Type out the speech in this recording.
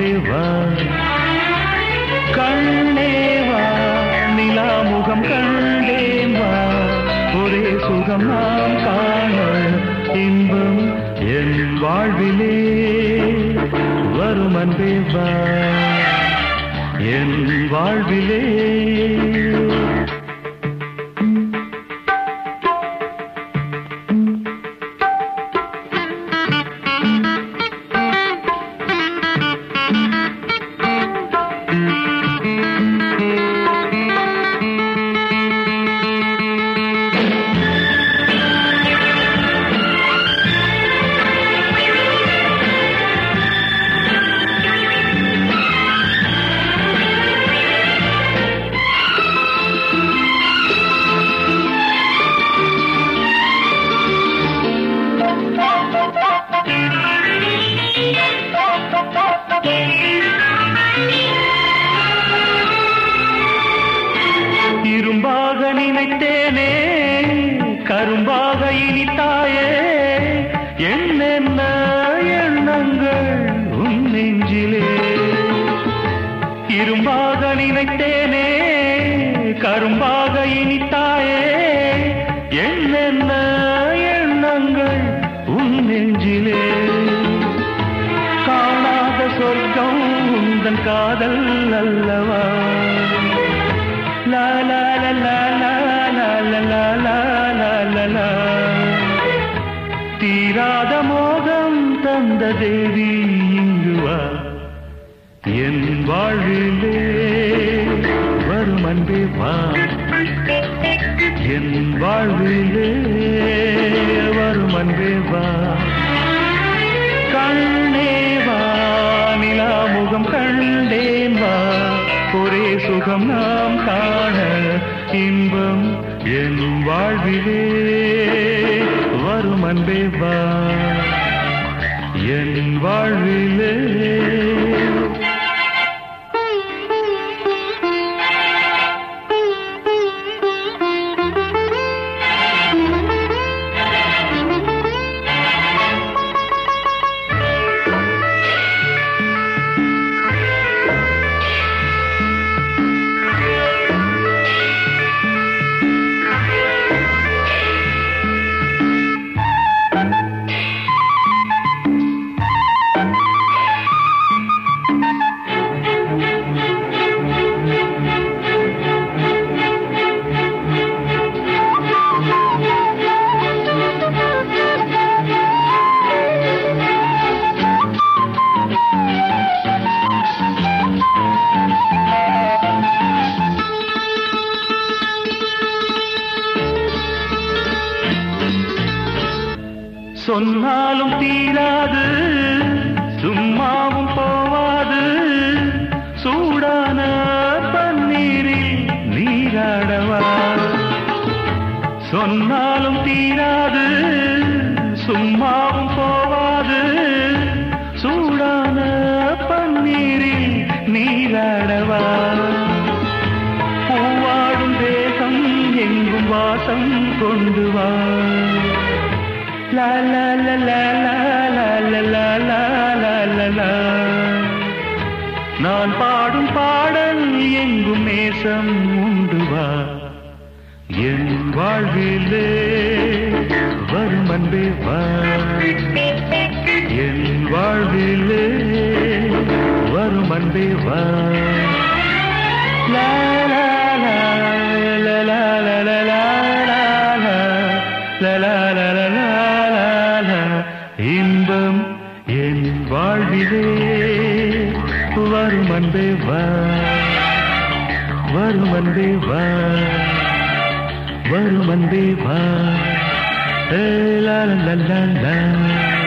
அன்பே வா கண்ணே வா நிலா முகம் கண்டேன் வா ஒரே சுகம் நாம் காண இன்பம் என் வாழ்விலே வரும் அன்பே வா என் வாழ்விலே இரும்பாக நினைத்தேனே கரும்பாக இனித்தாயே என்னென்ன எண்ணங்கள் உன் நெஞ்சிலே இரும்பாக நினைத்தேனே கரும்பாக இனித்தாயே என்னென்ன எண்ணங்கள் உன் நெஞ்சிலே காணாத சொர்க்கம் உந்தன் காதல் அல்லவா லா லா லா லா லா லா லா லா லா லா லா லா. தீராத மோகம் தந்த தேவி இங்கு வா என் வாழ்விலே வரும் அன்பே வா என் வாழ்விலே வரும் அன்பே வா கண்ணே வா நிலா முகம் கண்டேன் வா ஒரே சுகம் நாம் காண இன்பம் என் வாழ்விலே வரும் அன்பே வா என் வாழ்விலே சொன்னாலும் தீராது சும்மாவும் போவாது சூடான பன்னீரில் நீராடவா சொன்னாலும் தீராது சும்மாவும் போவாது சூடான பன்னீரில் நீராடவா பூவாடும் தேசம் எங்கும் வாசம் கொண்டு வா லா லா லா லா லா லா லா லா லா லா லா. நான் பாடும் பாடல் எங்கும் நேசம் உண்டு வா என் வாழ்விலே வரும் அன்பே வா என் வாழ்விலே வரும் அன்பே வா லா லா லா லா லா லா லா லா லா லா லா லா லா லா லா லா லா. இன்பம் என் வாழ்விலே வரும் அன்பே வா வரும் அன்பே வா வரும் அன்பே வா ஏ லா லா லா லா